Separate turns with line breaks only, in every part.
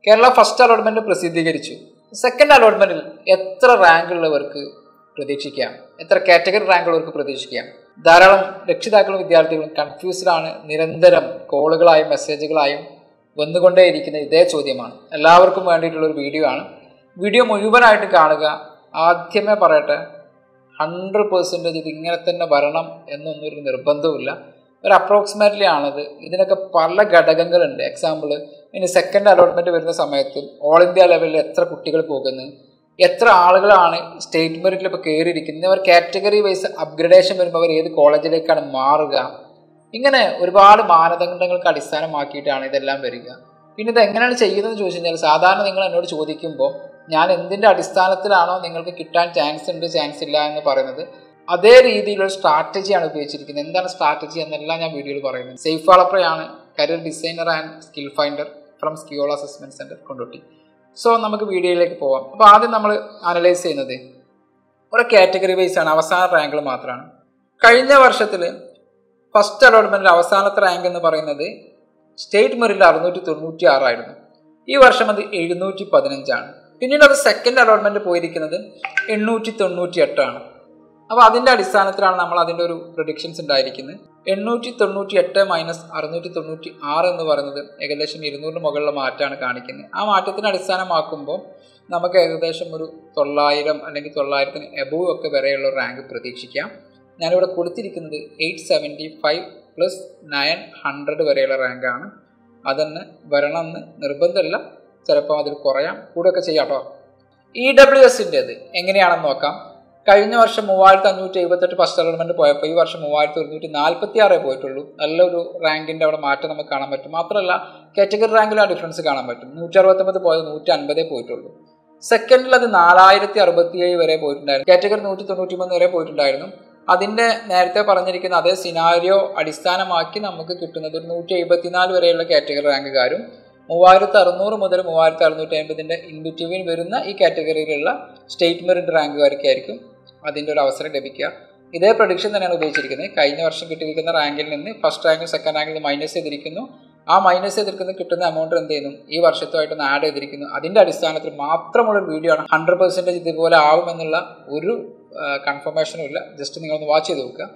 Kerala first allotment പ്രസിദ്ധീകരിച്ചു second അലോട്ട്മെന്റിൽ എത്ര റാങ്ക് ഉള്ളവർക്ക് പ്രതീക്ഷിക്കാം എത്ര കാറ്റഗറി റാങ്ക് ഉള്ളവർക്ക് പ്രതീക്ഷിക്കാം ധാരാളം രക്ഷിതാക്കളും വിദ്യാർത്ഥികളും കൺഫ്യൂസ്ഡ് ആണ് നിരന്തരം കോളുകളായും മെസ്സേജുകളായും വന്നുകൊണ്ടേയിരിക്കുന്ന ഇതേ ചോദ്യമാണ് എല്ലാവർക്കും വേണ്ടിയിട്ടുള്ള ഒരു വീഡിയോ ആണ് വീഡിയോ മുഴുവനായിട്ട് കാണുക ആദ്യമേ പറയട്ടെ ഹൺഡ്രഡ് പെർസെൻറ്റേജ് ഇത് ഇങ്ങനെ തന്നെ വരണം എന്നൊന്നും ഒരു നിർബന്ധവുമില്ല ഒരു അപ്രോക്സിമേറ്റ്ലി ആണത് ഇതിനൊക്കെ പല ഘടകങ്ങളുണ്ട് എക്സാമ്പിൾ ഇനി സെക്കൻഡ് അലോട്ട്മെന്റ് വരുന്ന സമയത്ത് ഓൾ ഇന്ത്യ ലെവലിൽ എത്ര കുട്ടികൾ പോകുന്നു എത്ര ആളുകളാണ് സ്റ്റേറ്റ് മെറിറ്റിൽ ഇപ്പോൾ കയറിയിരിക്കുന്നത് അവർ കാറ്റഗറി വൈസ് അപ്ഗ്രഡേഷൻ വരുമ്പോൾ അവർ ഏത് കോളേജിലേക്കാണ് മാറുക ഇങ്ങനെ ഒരുപാട് മാനദണ്ഡങ്ങൾക്ക് അടിസ്ഥാനമാക്കിയിട്ടാണ് ഇതെല്ലാം വരിക പിന്നെ ഇത് എങ്ങനെയാണ് ചെയ്യുന്നതെന്ന് ചോദിച്ചു കഴിഞ്ഞാൽ സാധാരണ നിങ്ങൾ എന്നോട് ചോദിക്കുമ്പോൾ ഞാൻ എന്തിൻ്റെ അടിസ്ഥാനത്തിലാണോ നിങ്ങൾക്ക് കിട്ടാൻ ചാൻസ് ഉണ്ട് ചാൻസ് ഇല്ല എന്ന് പറയുന്നത് അതേ രീതിയിലുള്ള സ്ട്രാറ്റജിയാണ് ഉപയോഗിച്ചിരിക്കുന്നത് എന്താണ് സ്ട്രാറ്റജി എന്നെല്ലാം ഞാൻ വീഡിയോയിൽ പറയുന്നത് സേഫ് വളപ്രയാണ് career designer and skill finder from skill assessment centre Kondotty so നമുക്ക് വീഡിയോയിലേക്ക് പോവാം അപ്പോൾ ആദ്യം നമ്മൾ അനലൈസ് ചെയ്യുന്നത് ഒരു കാറ്റഗറി വൈസ് ആണ് അവസാന റാങ്കുകൾ മാത്രമാണ് കഴിഞ്ഞ വർഷത്തിൽ ഫസ്റ്റ് അലോട്ട്മെന്റിൽ അവസാനത്തെ റാങ്ക് എന്ന് പറയുന്നത് സ്റ്റേറ്റ് മെറിറ്റിൽ അറുന്നൂറ്റി തൊണ്ണൂറ്റി ആറായിരുന്നു ഈ വർഷം അത് എഴുന്നൂറ്റി പതിനഞ്ചാണ് പിന്നീട് അത് സെക്കൻഡ് അലോട്ട്മെന്റ് പോയിരിക്കുന്നത് എണ്ണൂറ്റി തൊണ്ണൂറ്റി എട്ടാണ് അപ്പോൾ അതിൻ്റെ അടിസ്ഥാനത്തിലാണ് നമ്മൾ അതിൻ്റെ ഒരു പ്രൊഡിക്ഷൻസ് ഉണ്ടായിരിക്കുന്നത് എണ്ണൂറ്റി തൊണ്ണൂറ്റി എട്ട് മൈനസ് അറുന്നൂറ്റി തൊണ്ണൂറ്റി ആറ് എന്ന് പറയുന്നത് ഏകദേശം ഇരുന്നൂറിന് മുകളിലുള്ള മാറ്റമാണ് കാണിക്കുന്നത് ആ മാറ്റത്തിന് അടിസ്ഥാനമാക്കുമ്പോൾ നമുക്ക് ഏകദേശം ഒരു തൊള്ളായിരം അല്ലെങ്കിൽ തൊള്ളായിരത്തിന് എബോവ് ഒക്കെ വരെയുള്ള റാങ്ക് പ്രതീക്ഷിക്കാം ഞാനിവിടെ കൊടുത്തിരിക്കുന്നത് eight seventy five plus nine hundred വരെയുള്ള റാങ്കാണ് അതന്നെ വരണമെന്ന് നിർബന്ധമില്ല ചിലപ്പോൾ അതിൽ കുറയാം കൂടെയൊക്കെ ചെയ്യാം കേട്ടോ ഇ ഡബ്ല്യു എസിൻ്റേത് എങ്ങനെയാണെന്ന് നോക്കാം കഴിഞ്ഞ വർഷം മൂവായിരത്തി അഞ്ഞൂറ്റി എഴുപത്തെട്ട് ഫസ്റ്റ് അലോട്ട്മെന്റ് പോയപ്പോൾ ഈ വർഷം മൂവായിരത്തി ഒരുന്നൂറ്റി നാൽപ്പത്തി ആറേ പോയിട്ടുള്ളൂ നല്ലൊരു റാങ്കിന്റെ അവിടെ മാറ്റം നമുക്ക് കാണാൻ പറ്റും മാത്രമല്ല കാറ്റഗറി റാങ്കിലും ആ ഡിഫറൻസ് കാണാൻ പറ്റും നൂറ്റി അറുപത്തൊമ്പത് പോയത് നൂറ്റി അൻപതേ പോയിട്ടുള്ളൂ സെക്കൻഡിൽ അത് നാലായിരത്തി അറുപത്തി ഏഴ് വരെ പോയിട്ടുണ്ടായിരുന്നു കാറ്റഗറി നൂറ്റി തൊണ്ണൂറ്റി മൂന്ന് വരെ പോയിട്ടുണ്ടായിരുന്നു അതിന്റെ നേരത്തെ പറഞ്ഞിരിക്കുന്ന അതേ സിനാരിയോ അടിസ്ഥാനമാക്കി നമുക്ക് കിട്ടുന്നത് ഒരു നൂറ്റി എഴുപത്തിനാല് വരെയുള്ള കാറ്റഗറി റാങ്കുകാരും മൂവായിരത്തി അറുന്നൂറ് മുതൽ മൂവായിരത്തി അറുന്നൂറ്റി അമ്പതിൻ്റെ ഇൻബിറ്റ്വീൻ വരുന്ന ഈ കാറ്റഗറിയിലുള്ള സ്റ്റേറ്റ് മെറിറ്റ് റാങ്കുകാർക്കായിരിക്കും അതിൻ്റെ ഒരു അവസരം ലഭിക്കുക ഇതേ പ്രൊഡിക്ഷൻ തന്നെയാണ് ഉപയോഗിച്ചിരിക്കുന്നത് കഴിഞ്ഞ വർഷം കിട്ടിയിരിക്കുന്ന റാങ്കിൽ നിന്ന് ഫസ്റ്റ് റാങ്കിൽ സെക്കൻഡ് റാങ്കിൽ മൈനസ് ചെയ്തിരിക്കുന്നു ആ മൈനസ് ചെയ്തിരിക്കുന്ന കിട്ടുന്ന എമൗണ്ട് എന്ത് ചെയ്യുന്നു ഈ വർഷത്തുമായിട്ടൊന്ന് ആഡ് ചെയ്തിരിക്കുന്നു അതിൻ്റെ അടിസ്ഥാനത്തിൽ മാത്രമുള്ള ഒരു വീഡിയോ ആണ് ഹൺഡ്രഡ് പെർസെൻറ്റേജ് ഇതുപോലെ ആവുമെന്നുള്ള ഒരു കൺഫർമേഷനും ഇല്ല ജസ്റ്റ് നിങ്ങളൊന്ന് വാച്ച് ചെയ്ത് നോക്കുക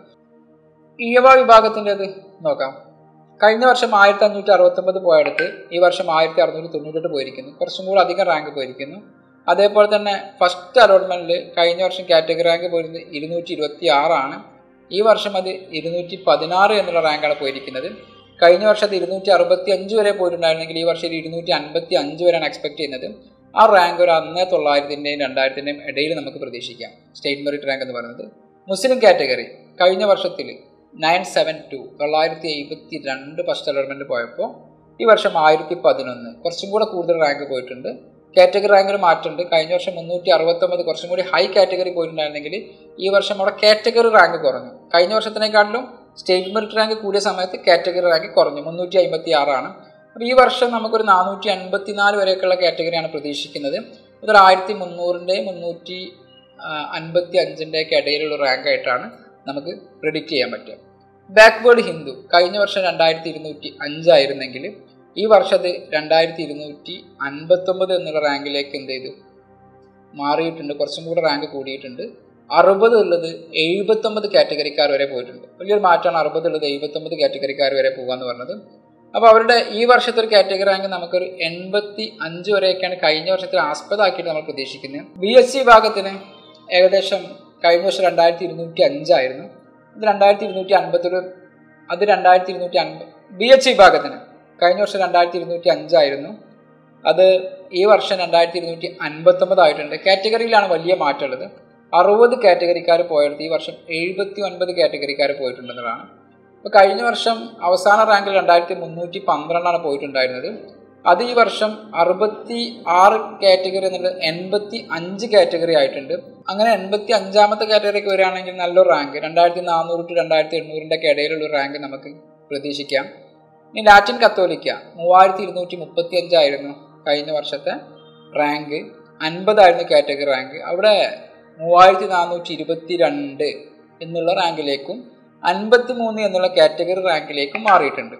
ഈയവ വിഭാഗത്തിൻ്റെത് നോക്കാം കഴിഞ്ഞ വർഷം ആയിരത്തി അഞ്ഞൂറ്റി അറുപത്തൊമ്പത് പോയടുത്ത് ഈ വർഷം ആയിരത്തി അറുന്നൂറ്റി തൊണ്ണൂറ്റെട്ട് പോയിരിക്കുന്നു കുറച്ചും കൂടി അധികം റാങ്ക് പോയിരിക്കുന്നു അതേപോലെ തന്നെ ഫസ്റ്റ് അലോട്ട്മെന്റിൽ കഴിഞ്ഞ വർഷം കാറ്റഗറി റാങ്ക് പോയിരുന്നത് ഇരുന്നൂറ്റി ഇരുപത്തി ആറാണ് ഈ വർഷം അത് ഇരുന്നൂറ്റി പതിനാറ് എന്നുള്ള റാങ്കാണ് പോയിരിക്കുന്നത് കഴിഞ്ഞ വർഷം അത് ഇരുന്നൂറ്റി അറുപത്തി അഞ്ച് വരെ പോയിട്ടുണ്ടായിരുന്നെങ്കിൽ ഈ വർഷം ഇരുന്നൂറ്റി അൻപത്തി അഞ്ച് വരെയാണ് എക്സ്പെക്ട് ചെയ്യുന്നത് ആ റാങ്ക് ഒരു അന്നേ തൊള്ളായിരത്തിൻ്റെയും രണ്ടായിരത്തിൻ്റെയും ഇടയിൽ നമുക്ക് പ്രതീക്ഷിക്കാം സ്റ്റേറ്റ് മെറിറ്റ് റാങ്ക് എന്ന് പറയുന്നത് മുസ്ലിം കാറ്റഗറി കഴിഞ്ഞ വർഷത്തിൽ നയൻ സെവൻ ടു തൊള്ളായിരത്തി എഴുപത്തി രണ്ട് ഫസ്റ്റ് അലോട്ട്മെന്റ് പോയപ്പോൾ ഈ വർഷം ആയിരത്തി പതിനൊന്ന് കുറച്ചും കൂടെ കൂടുതൽ റാങ്ക് പോയിട്ടുണ്ട് കാറ്റഗറി റാങ്കിൽ മാറ്റമുണ്ട് കഴിഞ്ഞ വർഷം മുന്നൂറ്റി അറുപത്തൊമ്പത് കുറച്ചും കൂടി ഹൈ കാറ്റഗറി പോയിട്ടുണ്ടായിരുന്നെങ്കിൽ ഈ വർഷം അവിടെ കാറ്റഗറി റാങ്ക് കുറഞ്ഞു കഴിഞ്ഞ വർഷത്തിനേക്കാട്ടിലും സ്റ്റേറ്റ് മെറിറ്റ് റാങ്ക് കൂടിയ സമയത്ത് കാറ്റഗറി റാങ്ക് കുറഞ്ഞു മുന്നൂറ്റി അമ്പത്തി ആറാണ് അപ്പോൾ ഈ വർഷം നമുക്കൊരു നാനൂറ്റി അൻപത്തി നാല് വരെയൊക്കെയുള്ള കാറ്റഗറിയാണ് പ്രതീക്ഷിക്കുന്നത് ഇതൊരു ആയിരത്തി മുന്നൂറിൻ്റെയും മുന്നൂറ്റി അൻപത്തി അഞ്ചിൻ്റെയൊക്കെ ഇടയിലുള്ള റാങ്ക് ആയിട്ടാണ് നമുക്ക് പ്രിഡിക്റ്റ് ചെയ്യാൻ പറ്റുക ബാക്ക്വേർഡ് ഹിന്ദു കഴിഞ്ഞ വർഷം രണ്ടായിരത്തി ഇരുന്നൂറ്റി അഞ്ചായിരുന്നെങ്കിൽ ഈ വർഷം അത് രണ്ടായിരത്തി ഇരുന്നൂറ്റി അൻപത്തൊമ്പത് എന്നുള്ള റാങ്കിലേക്ക് എന്ത് ചെയ്തു മാറിയിട്ടുണ്ട് കുറച്ചും കൂടെ റാങ്ക് കൂടിയിട്ടുണ്ട് അറുപത് ഉള്ളത് എഴുപത്തൊമ്പത് കാറ്റഗറിക്കാർ വരെ പോയിട്ടുണ്ട് വലിയൊരു മാറ്റമാണ് അറുപത് ഉള്ളത് എഴുപത്തൊമ്പത് കാറ്റഗറിക്കാർ വരെ പോകാന്ന് പറഞ്ഞത് അപ്പോൾ അവരുടെ ഈ വർഷത്തെ ഒരു കാറ്റഗറി റാങ്ക് നമുക്കൊരു എൺപത്തി അഞ്ച് വരെയൊക്കെയാണ് കഴിഞ്ഞ വർഷത്തിൽ ആസ്പദമാക്കിയിട്ട് നമ്മൾ പ്രതീക്ഷിക്കുന്നത് ബി എസ് സി വിഭാഗത്തിന് ഏകദേശം കഴിഞ്ഞ വർഷം രണ്ടായിരത്തി ഇരുന്നൂറ്റി അഞ്ചായിരുന്നു ഇത് രണ്ടായിരത്തി ഇരുന്നൂറ്റി അൻപത്തൊരു അത് രണ്ടായിരത്തി ഇരുന്നൂറ്റി അൻപത് ബി എച്ച് വിഭാഗത്തിന് കഴിഞ്ഞ വർഷം രണ്ടായിരത്തി ഇരുന്നൂറ്റി അഞ്ചായിരുന്നു അത് ഈ വർഷം രണ്ടായിരത്തി ഇരുന്നൂറ്റി അൻപത്തൊമ്പതായിട്ടുണ്ട് കാറ്റഗറിയിലാണ് വലിയ മാറ്റമുള്ളത് അറുപത് കാറ്റഗറിക്കാർ പോയെടുത്ത് ഈ വർഷം എഴുപത്തി ഒൻപത് കാറ്റഗറിക്കാർ പോയിട്ടുണ്ടെന്നതാണ് അപ്പോൾ കഴിഞ്ഞ വർഷം അവസാന റാങ്കിൽ രണ്ടായിരത്തി മുന്നൂറ്റി പന്ത്രണ്ടാണ് പോയിട്ടുണ്ടായിരുന്നത് അത് ഈ വർഷം അറുപത്തി ആറ് കാറ്റഗറി എന്നുള്ളത് എൺപത്തി അഞ്ച് കാറ്റഗറി ആയിട്ടുണ്ട് അങ്ങനെ എൺപത്തി അഞ്ചാമത്തെ കാറ്റഗറിക്ക് വരികയാണെങ്കിൽ നല്ലൊരു റാങ്ക് രണ്ടായിരത്തി നാനൂറ് ടു രണ്ടായിരത്തി എണ്ണൂറിൻ്റെ ഒക്കെ ഇടയിലുള്ള റാങ്ക് നമുക്ക് പ്രതീക്ഷിക്കാം ഇനി ലാറ്റിൻ കത്തോലിക്ക മൂവായിരത്തി ഇരുന്നൂറ്റി മുപ്പത്തി അഞ്ചായിരുന്നു കഴിഞ്ഞ വർഷത്തെ റാങ്ക് അൻപതായിരുന്നു കാറ്റഗറി റാങ്ക് അവിടെ മൂവായിരത്തി നാനൂറ്റി ഇരുപത്തി രണ്ട് എന്നുള്ള റാങ്കിലേക്കും അൻപത്തി മൂന്ന് എന്നുള്ള കാറ്റഗറി റാങ്കിലേക്കും മാറിയിട്ടുണ്ട്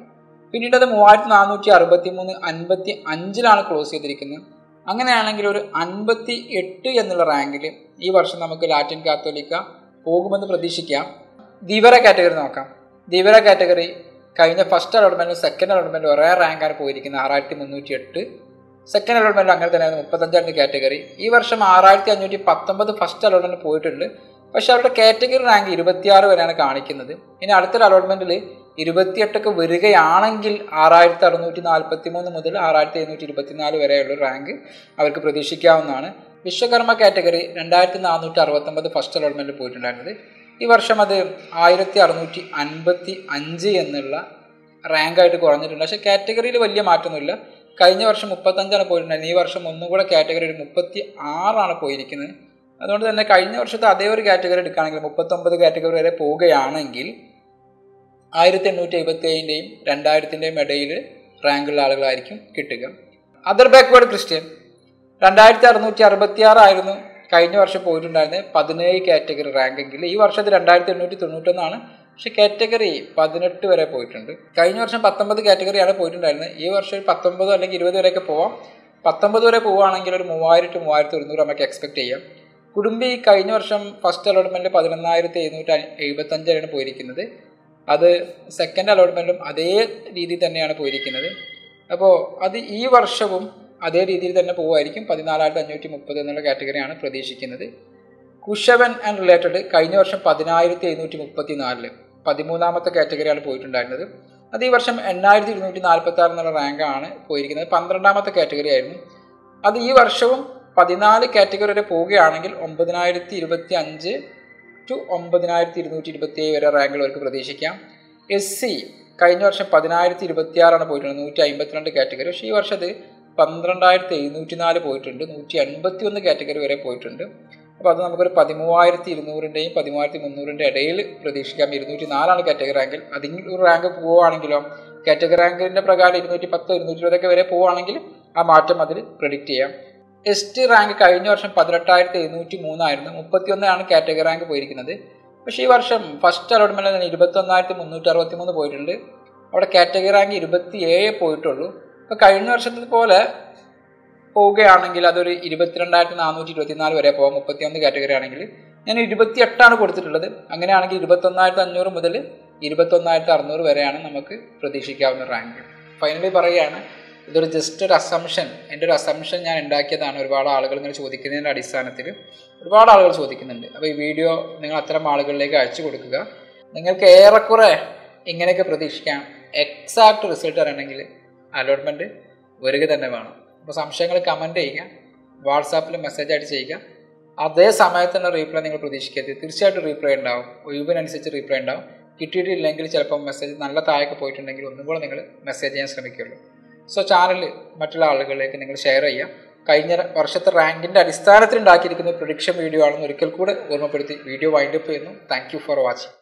പിന്നീട് അത് മൂവായിരത്തി നാനൂറ്റി അറുപത്തി മൂന്ന് അൻപത്തി അഞ്ചിലാണ് ക്ലോസ് ചെയ്തിരിക്കുന്നത് അങ്ങനെയാണെങ്കിൽ ഒരു അൻപത്തി എട്ട് എന്നുള്ള റാങ്കിൽ ഈ വർഷം നമുക്ക് ലാറ്റിൻ കാത്തോലിക്ക പോകുമെന്ന് പ്രതീക്ഷിക്കാം ദിവര കാറ്റഗറി നോക്കാം ദിവര കാറ്റഗറി കഴിഞ്ഞ ഫസ്റ്റ് അലോട്ട്മെന്റും സെക്കൻഡ് അലോട്ട്മെന്റും ഒരേ റാങ്കാണ് പോയിരിക്കുന്നത് ആറായിരത്തി മുന്നൂറ്റി എട്ട് സെക്കൻഡ് അലോട്ട്മെന്റിൽ അങ്ങനെ തന്നെയായിരുന്നു മുപ്പത്തഞ്ചായിരുന്നു കാറ്റഗറി ഈ വർഷം ആറായിരത്തി അഞ്ഞൂറ്റി പത്തൊമ്പത് ഫസ്റ്റ് അലോട്ട്മെന്റ് പോയിട്ടുണ്ട് പക്ഷെ അവരുടെ കാറ്റഗറി റാങ്ക് ഇരുപത്തിയാറ് വരെയാണ് കാണിക്കുന്നത് ഇനി അടുത്തൊരു അലോട്ട്മെന്റിൽ ഇരുപത്തിയെട്ടൊക്കെ വരികയാണെങ്കിൽ ആറായിരത്തി അറുന്നൂറ്റി നാൽപ്പത്തി മൂന്ന് മുതൽ ആറായിരത്തി എഴുന്നൂറ്റി ഇരുപത്തിനാല് വരെയുള്ള റാങ്ക് അവർക്ക് പ്രതീക്ഷിക്കാവുന്നതാണ് വിശ്വകർമ്മ കാറ്റഗറി രണ്ടായിരത്തി നാനൂറ്റി അറുപത്തൊമ്പത് ഫസ്റ്റ് അലോട്ട്മെന്റിൽ പോയിട്ടുണ്ടായിരുന്നത് ഈ വർഷം അത് ആയിരത്തി അറുന്നൂറ്റി അൻപത്തി അഞ്ച് എന്നുള്ള റാങ്കായിട്ട് കുറഞ്ഞിട്ടുണ്ട് പക്ഷേ കാറ്റഗറിയിൽ വലിയ മാറ്റമൊന്നുമില്ല കഴിഞ്ഞ വർഷം മുപ്പത്തഞ്ചാണ് പോയിട്ടുണ്ടായിരുന്നത് ഈ വർഷം ഒന്നും കൂടെ കാറ്റഗറി ഒരു മുപ്പത്തി ആറാണ് പോയിരിക്കുന്നത് അതുകൊണ്ട് തന്നെ കഴിഞ്ഞ വർഷത്തെ അതേ ഒരു കാറ്റഗറി എടുക്കുകയാണെങ്കിൽ മുപ്പത്തൊമ്പത് കാറ്റഗറി വരെ പോവുകയാണെങ്കിൽ ആയിരത്തി എണ്ണൂറ്റി എഴുപത്തി ഏഴിൻ്റെയും രണ്ടായിരത്തിൻ്റെയും ഇടയിൽ റാങ്കുള്ള ആളുകളായിരിക്കും കിട്ടുക അതർ ബാക്ക്വേർഡ് ക്രിസ്ത്യൻ രണ്ടായിരത്തി അറുന്നൂറ്റി അറുപത്തി ആറായിരുന്നു കഴിഞ്ഞ വർഷം പോയിട്ടുണ്ടായിരുന്നത് പതിനേഴ് കാറ്റഗറി റാങ്കെങ്കിൽ ഈ വർഷം അത് രണ്ടായിരത്തി എണ്ണൂറ്റി തൊണ്ണൂറ്റൊന്നാണ് പക്ഷെ കാറ്റഗറി പതിനെട്ട് വരെ പോയിട്ടുണ്ട് കഴിഞ്ഞ വർഷം പത്തൊമ്പത് കാറ്റഗറിയാണ് പോയിട്ടുണ്ടായിരുന്നത് ഈ വർഷം ഒരു pത്തൊമ്പതോ അല്ലെങ്കിൽ ഇരുപത് വരെയൊക്കെ പോവാം പത്തൊമ്പത് വരെ പോവുകയാണെങ്കിൽ ഒരു മൂവായിരം ടു മൂവായിരത്തി ഒരുന്നൂറ് നമുക്ക് എക്സ്പെക്ട് ചെയ്യാം കുടുംബി കഴിഞ്ഞ വർഷം ഫസ്റ്റ് അലോട്ട്മെൻറ്റ് പതിനൊന്നായിരത്തി എഴുന്നൂറ്റി എഴുപത്തഞ്ചാണ് പോയിരിക്കുന്നത് അത് സെക്കൻഡ് അലോട്ട്മെൻറ്റും അതേ രീതിയിൽ തന്നെയാണ് പോയിരിക്കുന്നത് അപ്പോൾ അത് ഈ വർഷവും അതേ രീതിയിൽ തന്നെ പോവുമായിരിക്കും പതിനാലായിരത്തി അഞ്ഞൂറ്റി മുപ്പത് എന്നുള്ള കാറ്റഗറിയാണ് പ്രതീക്ഷിക്കുന്നത് കുഷവൻ ആൻഡ് റിലേറ്റഡ് കഴിഞ്ഞ വർഷം പതിനായിരത്തി എഴുന്നൂറ്റി മുപ്പത്തി നാലില് പതിമൂന്നാമത്തെ കാറ്റഗറിയാണ് പോയിട്ടുണ്ടായിരുന്നത് അത് ഈ വർഷം എണ്ണായിരത്തി ഇരുന്നൂറ്റി നാൽപ്പത്തി ആറ് എന്നുള്ള റാങ്കാണ് പോയിരിക്കുന്നത് പന്ത്രണ്ടാമത്തെ കാറ്റഗറി ആയിരുന്നു അത് ഈ വർഷവും പതിനാല് കാറ്റഗറി വരെ പോവുകയാണെങ്കിൽ ഒമ്പതിനായിരത്തി ഇരുപത്തി അഞ്ച് ടു ഒമ്പതിനായിരത്തി ഇരുന്നൂറ്റി ഇരുപത്തി ഏഴ് വരെ റാങ്കുകൾ അവർക്ക് പ്രതീക്ഷിക്കാം എസ് സി കഴിഞ്ഞ വർഷം പതിനായിരത്തി ഇരുപത്തി ആറാണ് പോയിട്ടുള്ളത് നൂറ്റി അമ്പത്തിരണ്ട് കാറ്റഗറി പക്ഷേ ഈ വർഷം അത് പന്ത്രണ്ടായിരത്തി എഴുന്നൂറ്റി നാല് പോയിട്ടുണ്ട് നൂറ്റി അൻപത്തി ഒന്ന് കാറ്റഗറി വരെ പോയിട്ടുണ്ട് അപ്പോൾ അത് നമുക്കൊരു പതിമൂവായിരത്തി ഇരുന്നൂറിൻ്റെയും പതിമൂവായിരത്തി മുന്നൂറിൻ്റെ ഇടയിൽ പ്രതീക്ഷിക്കാം ഇരുന്നൂറ്റി നാലാണ് കാറ്റഗറി റാങ്കിൽ അതിൽ ഒരു റാങ്ക് പോവുകയാണെങ്കിലോ കാറ്റഗറി റാങ്കിൻ്റെ പ്രകാരം ഇരുന്നൂറ്റി പത്തോ ഇരുന്നൂറ്റി ഇരുപതൊക്കെ വരെ പോവുകയാണെങ്കിൽ ആ മാറ്റം അതിൽ പ്രെഡിക്റ്റ് ചെയ്യാം എസ് ടി റാങ്ക് കഴിഞ്ഞ വർഷം പതിനെട്ടായിരത്തി എഴുന്നൂറ്റി മൂന്നായിരുന്നു മുപ്പത്തിയൊന്നാണ് കാറ്റഗറി റാങ്ക് പോയിരിക്കുന്നത് പക്ഷേ ഈ വർഷം ഫസ്റ്റ് അലോട്ട്മെൻറ്റിൽ തന്നെ ഇരുപത്തൊന്നായിരത്തി മുന്നൂറ്റി അറുപത്തി മൂന്ന് പോയിട്ടുണ്ട് അവിടെ കാറ്റഗറി റാങ്ക് ഇരുപത്തി ഏഴ് പോയിട്ടുള്ളൂ അപ്പോൾ കഴിഞ്ഞ വർഷത്തെ പോലെ പോവുകയാണെങ്കിൽ അതൊരു ഇരുപത്തിരണ്ടായിരത്തി നാനൂറ്റി ഇരുപത്തിനാല് വരെ പോകാം മുപ്പത്തിയൊന്ന് കാറ്റഗറി ആണെങ്കിൽ ഞാൻ ഇരുപത്തി എട്ടാണ് കൊടുത്തിട്ടുള്ളത് അങ്ങനെയാണെങ്കിൽ ഇരുപത്തൊന്നായിരത്തി അഞ്ഞൂറ് മുതൽ ഇരുപത്തൊന്നായിരത്തി അറുന്നൂറ് വരെയാണ് നമുക്ക് പ്രതീക്ഷിക്കാവുന്ന റാങ്ക് ഫൈനലി പറയുകയാണ് ഇതൊരു ജസ്റ്റ് ഒരു അസംഷൻ എൻ്റെ ഒരു അസംഷൻ ഞാൻ ഉണ്ടാക്കിയതാണ് ഒരുപാട് ആളുകൾ ഇങ്ങനെ ചോദിക്കുന്നതിൻ്റെ അടിസ്ഥാനത്തിൽ ഒരുപാട് ആളുകൾ ചോദിക്കുന്നുണ്ട് അപ്പോൾ ഈ വീഡിയോ നിങ്ങൾ അത്തരം ആളുകളിലേക്ക് അയച്ചു കൊടുക്കുക നിങ്ങൾക്ക് ഏറെക്കുറെ ഇങ്ങനെയൊക്കെ പ്രതീക്ഷിക്കാം എക്സാക്ട് റിസൾട്ട് അറിയണമെങ്കിൽ അലോട്ട്മെൻറ്റ് വരിക തന്നെ വേണം അപ്പോൾ സംശയങ്ങൾ കമൻറ്റ് ചെയ്യുക വാട്സാപ്പിൽ മെസ്സേജ് ആയിട്ട് ചെയ്യുക അതേ സമയത്ത് തന്നെ റീപ്ലൈ നിങ്ങൾ പ്രതീക്ഷിക്കരുത് തീർച്ചയായിട്ടും റീപ്ലൈ ഉണ്ടാവും ഒഴിവിനനുസരിച്ച് റീപ്ലൈ ഉണ്ടാവും കിട്ടിയിട്ടില്ലെങ്കിൽ ചിലപ്പോൾ മെസ്സേജ് നല്ല താഴേക്ക് പോയിട്ടുണ്ടെങ്കിൽ ഒന്നും കൂടെ നിങ്ങൾ മെസ്സേജ് ചെയ്യാൻ ശ്രമിക്കുള്ളൂ സോ ചാനൽ മറ്റുള്ള ആളുകളിലേക്ക് നിങ്ങൾ ഷെയർ ചെയ്യുക കഴിഞ്ഞ വർഷത്തെ റാങ്കിൻ്റെ അടിസ്ഥാനത്തിൽ ഉണ്ടാക്കിയിരിക്കുന്ന പ്രൊഡിക്ഷൻ വീഡിയോ ആണെന്ന് ഒരിക്കൽ കൂടെ ഓർമ്മപ്പെടുത്തി വീഡിയോ വൈൻഡപ്പ് ചെയ്യുന്നു താങ്ക് ഫോർ വാച്ചിങ്